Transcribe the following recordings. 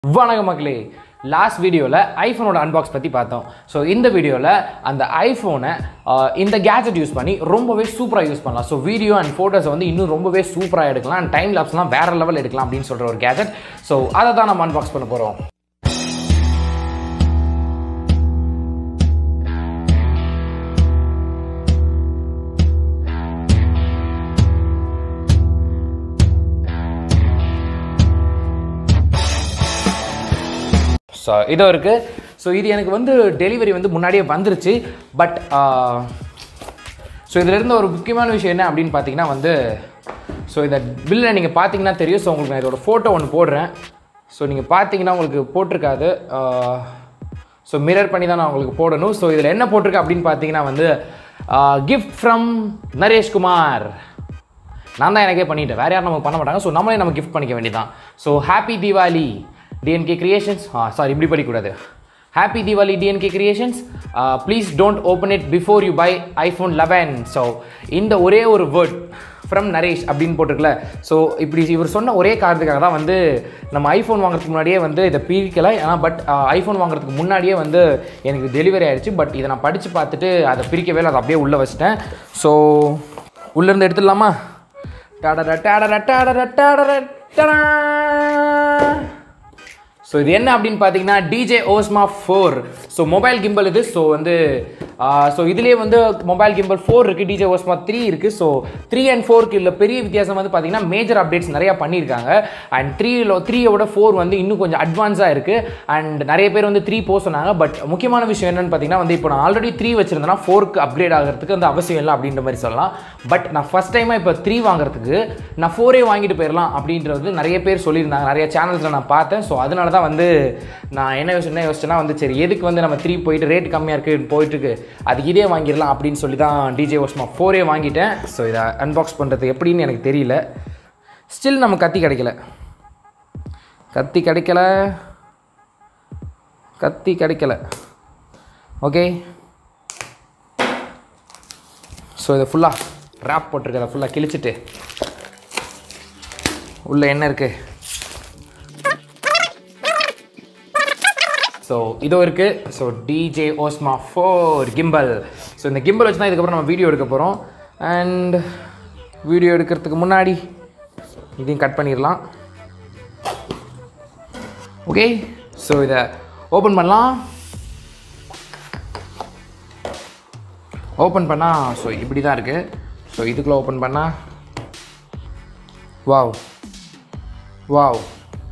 வணக்கம் மக்களே லாஸ்ட் வீடியோவில் ஐஃபோனோட அன்பாக்ஸ் பற்றி பார்த்தோம் ஸோ இந்த வீடியோவில் அந்த ஐஃபோனை இந்த கேஜெட் யூஸ் பண்ணி ரொம்பவே சூப்பராக யூஸ் பண்ணலாம் ஸோ வீடியோ அண்ட் ஃபோட்டோஸை வந்து இன்னும் ரொம்பவே சூப்பராக எடுக்கலாம் அண்ட் டைம் லாப்ஸ்லாம் வேறு லெவல் எடுக்கலாம் அப்படின்னு சொல்கிற ஒரு கேஜெட் ஸோ அதை தான் நம்ம அன்பாக்ஸ் பண்ண போகிறோம் ஸோ இதோ இருக்குது ஸோ இது எனக்கு வந்து டெலிவரி வந்து முன்னாடியே வந்துருச்சு பட் ஸோ இதில் இருந்த ஒரு முக்கியமான விஷயம் என்ன அப்படின்னு பார்த்தீங்கன்னா வந்து ஸோ இந்த பில்லை நீங்கள் பார்த்தீங்கன்னா தெரியும் ஸோ உங்களுக்கு நான் இதோட ஃபோட்டோ ஒன்று போடுறேன் ஸோ நீங்கள் பார்த்தீங்கன்னா உங்களுக்கு போட்டிருக்காது ஸோ மிரர் பண்ணி தான் நான் உங்களுக்கு போடணும் ஸோ இதில் என்ன போட்டிருக்கு அப்படின்னு பார்த்தீங்கன்னா வந்து கிஃப்ட் ஃப்ரம் நரேஷ்குமார் நான் தான் எனக்கே பண்ணிட்டேன் வேறு யாரும் நமக்கு பண்ண மாட்டாங்க ஸோ நம்மளே நம்ம கிஃப்ட் பண்ணிக்க வேண்டியதான் so happy Deepavali TNK creations ஆ சாரி இப்படி படிக்கக்கூடாது happy Deepavali TNK creations please don't open it before you buy iPhone eleven so இந்த ஒரே ஒரு வேர்ட் ஃப்ரம் நரேஷ் அப்படின்னு போட்டிருக்கல ஸோ இப்படி இவர் சொன்ன ஒரே காரணத்துக்காக தான் வந்து நம்ம ஐஃபோன் வாங்குறதுக்கு முன்னாடியே வந்து இதை பிரிக்கலை ஆனால் பட் ஐஃபோன் வாங்குறதுக்கு முன்னாடியே வந்து எனக்கு டெலிவரி ஆயிடுச்சு பட் இதை நான் படித்து பார்த்துட்டு அதை பிரிக்கவே இல்லை அதை அப்படியே உள்ளே வச்சிட்டேன் ஸோ உள்ளேருந்து எடுத்துடலாமா டாடர டாடர டாடர டாடர டடா ஸோ இது என்ன அப்படின்னு பார்த்தீங்கன்னா DJ Osmo four so mobile gimbal இது ஸோ வந்து ஸோ இதுலேயே வந்து மொபைல் கிம்பல் ஃபோர் இருக்குது டிஜே ஓஸ்மா த்ரீ இருக்குது ஸோ த்ரீ அண்ட் ஃபோருக்கு இல்லை பெரிய வித்தியாசம் வந்து பார்த்தீங்கன்னா மேஜர் அப்டேட்ஸ் நிறையா பண்ணியிருக்காங்க அண்ட் த்ரீல த்ரீயோட ஃபோர் வந்து இன்னும் கொஞ்சம் அட்வான்ஸாக இருக்குது அண்ட் நிறைய பேர் வந்து த்ரீ போக சொன்னாங்க பட் முக்கியமான விஷயம் என்னன்னு பார்த்தீங்கன்னா வந்து இப்போ நான் ஆல்ரெடி த்ரீ வச்சிருந்தேன்னா ஃபோருக்கு அப்கிரேட் ஆகிறதுக்கு வந்து அவசியம் இல்லை அப்படின்ற மாதிரி சொல்லலாம் பட் நான் ஃபஸ்ட் டைமாக இப்போ த்ரீ வாங்குறதுக்கு நான் ஃபோரே வாங்கிட்டு போயிடலாம் அப்படின்றது நிறைய பேர் சொல்லியிருந்தாங்க நிறைய சேனல்ஸில் நான் பார்த்தேன் ஸோ அதனால தான் வந்து நான் என்ன யோசிச்சு என்ன யோசிச்சேன்னா வந்து சரி எதுக்கு வந்து நம்ம த்ரீ போயிட்டு ரேட் கம்மியாக இருக்குது போயிட்டுருக்கு அதுக்கு இதே வாங்கிடலாம் அப்படின்னு சொல்லி தான் டிஜே ஓஸ்மா ஃபோரே வாங்கிட்டேன் ஸோ இதை அன்பாக்ஸ் பண்ணுறது எப்படின்னு எனக்கு தெரியல ஸ்டில் நம்ம கத்தி கிடைக்கல கத்தி கிடைக்கல கத்தி கிடைக்கல ஓகே ஸோ இதை ஃபுல்லாக ரேப் போட்டிருக்கதை ஃபுல்லாக கிழிச்சிட்டு உள்ளே என்ன இருக்குது ஸோ இதோ இருக்குது so DJ Osmo four gimbal so இந்த கிம்பல் வச்சு தான் இதுக்கப்புறம் நம்ம வீடியோ எடுக்க போகிறோம் அண்ட் வீடியோ எடுக்கிறதுக்கு முன்னாடி இதையும் கட் பண்ணிடலாம் ஓகே ஸோ இதை ஓப்பன் பண்ணலாம் ஓப்பன் பண்ணால் ஸோ இப்படி தான் இருக்குது ஸோ இதுக்குள்ளே ஓப்பன் பண்ணால் wow wow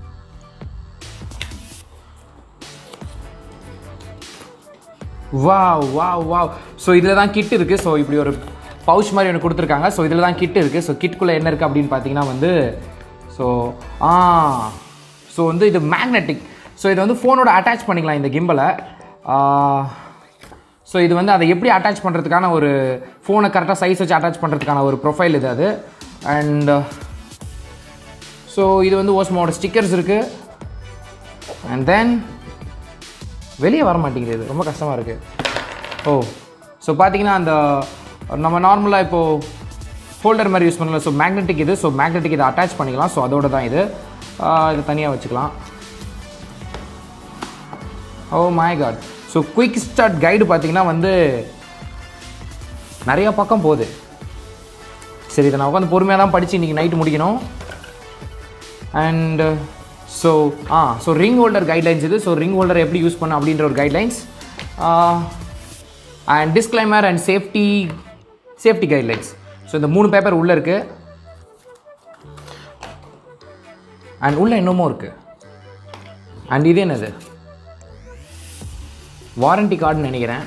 wow wow wow so இதில் தான் கிட் இருக்குது ஸோ இப்படி ஒரு பவுச் மாதிரி ஒன்று கொடுத்துருக்காங்க ஸோ இதில் தான் கிட் இருக்குது ஸோ கிட்குள்ளே என்ன இருக்குது அப்படின்னு பார்த்தீங்கன்னா வந்து ஸோ ஆ ஸோ வந்து இது மேக்னெட்டிக் ஸோ இது வந்து ஃபோனோட அட்டாச் பண்ணிக்கலாம் இந்த கிம்பலை ஸோ இது வந்து அதை எப்படி அட்டாச் பண்ணுறதுக்கான ஒரு ஃபோனை கரெக்டாக சைஸ் வச்சு அட்டாச் பண்ணுறதுக்கான ஒரு ப்ரொஃபைல் இது அது அண்ட் ஸோ இது வந்து ஓஸ்மோட ஸ்டிக்கர்ஸ் இருக்குது அண்ட் தென் வெளியே வர மாட்டேங்குது இது ரொம்ப கஷ்டமாக இருக்குது ஓ ஸோ பார்த்தீங்கன்னா அந்த நம்ம நார்மலாக இப்போது ஹோல்டர் மாதிரி யூஸ் பண்ணல ஸோ மேக்னெட்டிக் இது ஸோ மேக்னெட்டிக் இதை அட்டாச் பண்ணிக்கலாம் ஸோ அதோட தான் இது இதை தனியாக வச்சுக்கலாம் oh my god so quick start guide பார்த்தீங்கன்னா வந்து நிறையா பக்கம் போகுது சரி இதை நான் உட்காந்து பொறுமையாக தான் படித்து இன்றைக்கி நைட்டு முடிக்கணும் and so ah so ring holder guidelines இது ஸோ ரிங் ஹோல்டர் எப்படி யூஸ் பண்ண அப்படின்ற ஒரு guidelines and disclaimer and safety safety guidelines so இந்த மூணு பேப்பர் உள்ளே இருக்குது அண்ட் உள்ளே இன்னமும் இருக்குது அண்ட் இது என்னது வாரண்டி கார்டுன்னு நினைக்கிறேன்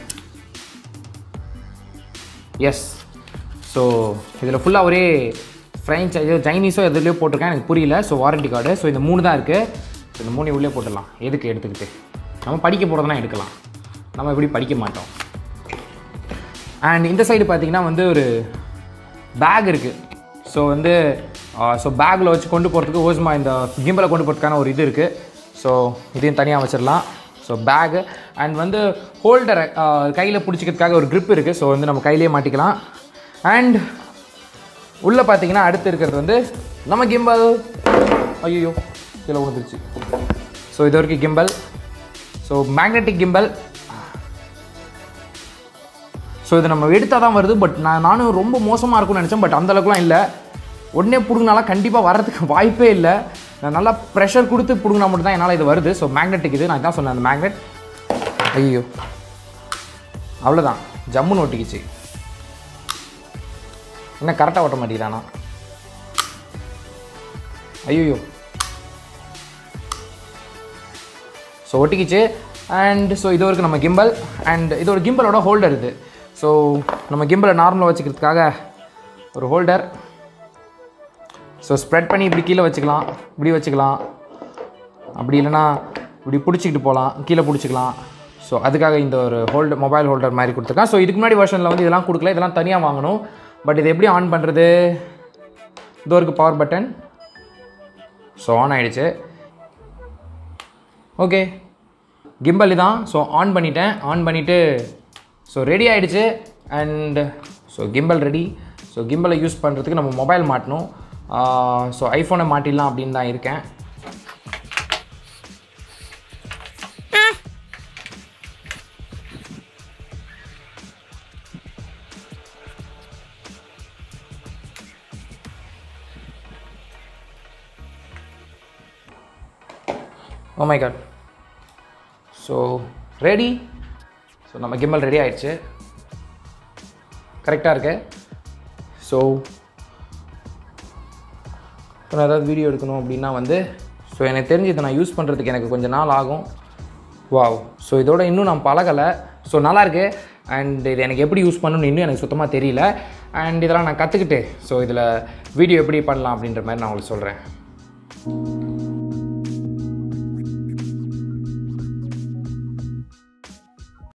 எஸ் ஸோ இதில் ஃபுல்லாக ஒரே ஃப்ரெஞ்ச் ஏதோ சைனீஸோ எதுலேயோ போட்டிருக்கேன் எனக்கு புரியல ஸோ வாரண்டி கார்டு ஸோ இந்த மூணு தான் இருக்குது ஸோ இந்த மூணு உள்ளே போட்டுடலாம் எதுக்கு எடுத்துக்கிட்டு நம்ம படிக்க போகிறதுனா எடுக்கலாம் நம்ம எப்படி படிக்க மாட்டோம் அண்ட் இந்த சைடு பார்த்திங்கன்னா வந்து ஒரு பேக் இருக்குது ஸோ வந்து ஸோ பேக்கில் வச்சு கொண்டு போகிறதுக்கு ஓஸ்மா இந்த கிம்பலை கொண்டு போகிறதுக்கான ஒரு இது இருக்குது ஸோ இதையும் தனியாக வச்சிடலாம் ஸோ பேகு அண்ட் வந்து ஹோல்டரை கையில் பிடிச்சிக்கிறதுக்காக ஒரு grip இருக்குது ஸோ வந்து நம்ம கையிலேயே மாட்டிக்கலாம் அண்ட் உள்ளே பார்த்தீங்கன்னா அடுத்து இருக்கிறது வந்து நம்ம கிம்பல் ஐயோ கீழே விழுந்துருச்சு ஸோ இது வரைக்கும் gimbal so magnetic gimbal so இது நம்ம எடுத்தால் தான் வருது பட் நான் நானும் ரொம்ப மோசமாக இருக்கும்னு நினச்சேன் பட் அந்த அளவுக்குலாம் இல்லை உடனே பிடுங்கினாலாம் கண்டிப்பாக வர்றதுக்கு வாய்ப்பே இல்லை நான் நல்லா ப்ரெஷர் கொடுத்து பிடுங்கினா மட்டும் தான் என்னால் இது வருது ஸோ மேக்னெட்டிக் இது நான் தான் சொன்னேன் அந்த மேக்னெட் ஐயோ அவ்வளோதான் ஜம்முன்னு ஒட்டிக்கிச்சு என்ன கரெக்டாக ஓட்ட மாட்டேங்கிறானா ஐயோ ஸோ ஒட்டிக்கிச்சு அண்ட் ஸோ இது வரைக்கும் நம்ம கிம்பல் அண்ட் இது ஒரு கிம்பலோட ஹோல்டர் இது ஸோ நம்ம கிம்பலை நார்மலாக வச்சுக்கிறதுக்காக ஒரு ஹோல்டர் ஸோ ஸ்ப்ரெட் பண்ணி இப்படி கீழே வச்சுக்கலாம் இப்படி வச்சுக்கலாம் அப்படி இல்லைன்னா இப்படி பிடிச்சிக்கிட்டு போகலாம் கீழே பிடிச்சிக்கலாம் ஸோ அதுக்காக இந்த ஒரு ஹோல்டர் மொபைல் ஹோல்டர் மாதிரி கொடுத்துருக்கேன் ஸோ இதுக்கு முன்னாடி வெர்ஷனில் வந்து இதெல்லாம் கொடுக்கல இதெல்லாம் தனியாக வாங்கணும் பட் இது எப்படி ஆன் பண்ணுறது இதோ இருக்குது பவர் பட்டன் ஸோ ஆன் ஆகிடுச்சு ஓகே கிம்பல் தான் ஸோ ஆன் பண்ணிட்டேன் ஆன் பண்ணிவிட்டு ஸோ ரெடி ஆகிடுச்சு and so gimbal ready so கிம்பலை யூஸ் பண்ணுறதுக்கு நம்ம மொபைல் மாட்டணும் ஸோ ஐஃபோனை மாட்டிடலாம் அப்படின்னு தான் இருக்கேன் oh my god so ready so நம்ம கிம்பல் ரெடி ஆயிடுச்சு கரெக்டாக இருக்கு ஸோ இப்போ நான் ஏதாவது வீடியோ எடுக்கணும் அப்படின்னா வந்து ஸோ எனக்கு தெரிஞ்சு இதை நான் யூஸ் பண்ணுறதுக்கு எனக்கு கொஞ்சம் நாள் ஆகும் வாவ் ஸோ இதோட இன்னும் நான் பழகலை ஸோ நல்லாயிருக்கு அண்ட் இது எனக்கு எப்படி யூஸ் பண்ணணும்னு இன்னும் எனக்கு சுத்தமாக தெரியல அண்ட் இதெல்லாம் நான் கற்றுக்கிட்டு ஸோ இதில் வீடியோ எப்படி பண்ணலாம் அப்படின்ற மாதிரி நான் உங்களுக்கு சொல்கிறேன்